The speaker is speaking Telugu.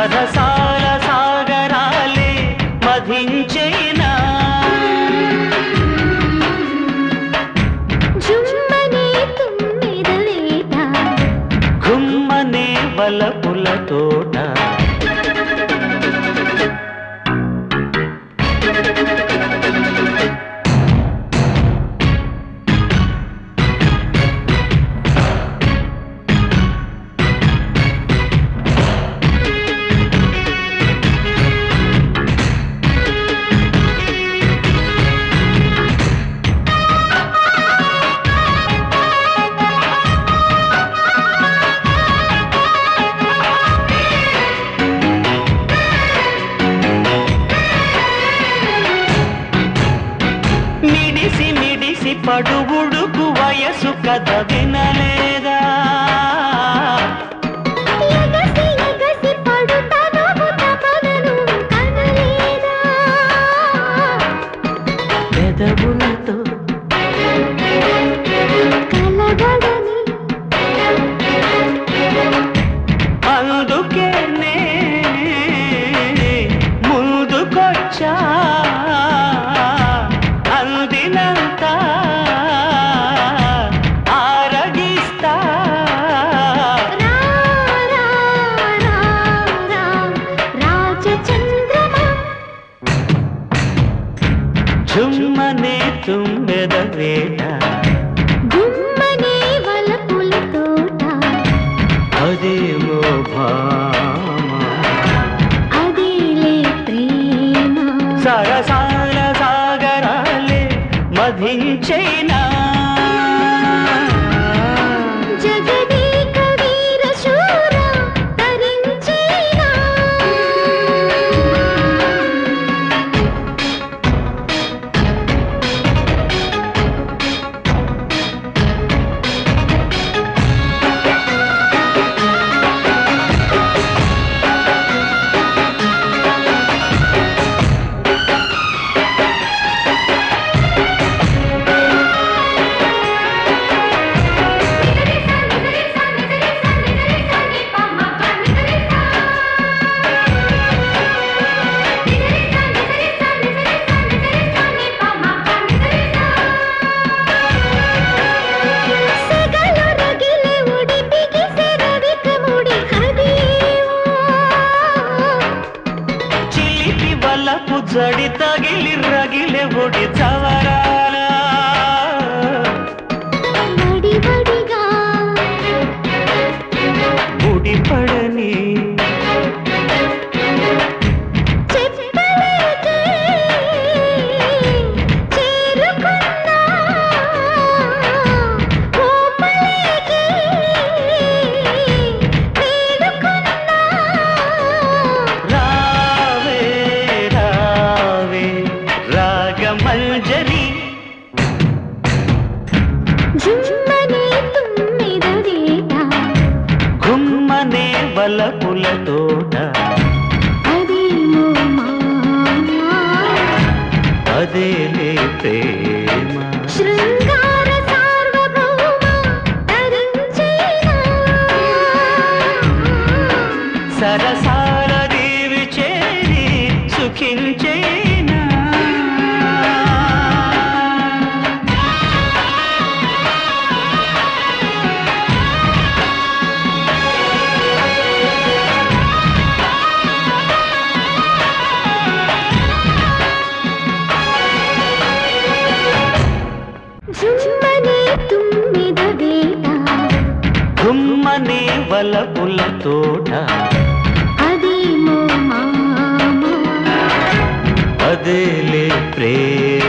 సరసాల సాగరాలే మధించైనా జుమ్మనే తుమ్మెద వేట గుమ్మనే వలపుల తోట మిడిసి మిడిసి పడుగుడుకు వయసు కథ వినలేదా ఎగసి ఎగసి పడుతను తపనను కనలేదా పెదవులతో కలబడని అందుకే నే ముందుకొచ్చా అందినంత ఆరగిస్తా రా రా రా రా రాజచంద్రమా చుమ్మనే తుమ్మెద వేట గుమ్మనే వలపుల తోట అదేమో భామ అదేలే ప్రేమ సరసాల సాగరాలే మధించైనా జగదీక వీర శూర తరించేనా సెగలు రగిలే ఉడి బిగిసె రవిక ముడి కదీవో చిలిపి వలపు జడి తగిలి రగిలే ఒడి చవరాల వడి వడిగా ముడిపడని చెప్పలేకే చేరుకున్నా కోపలేకే వేడుకున్నా రావే రావే రాగమంజరి జుమ్మనే తుమ్మిద వేట గుమ్మనే వలపుల తోట అదేమో మామా అదేలే ప్రేమ శృంగార సార్వభౌమ తరించేనా సరసాల దేవి చేరి సుఖించేనా జుమ్మనే తుమ్మిద వేట గుమ్మనే వలపుల తోట అదేమో మామా అదేలే ప్రేమ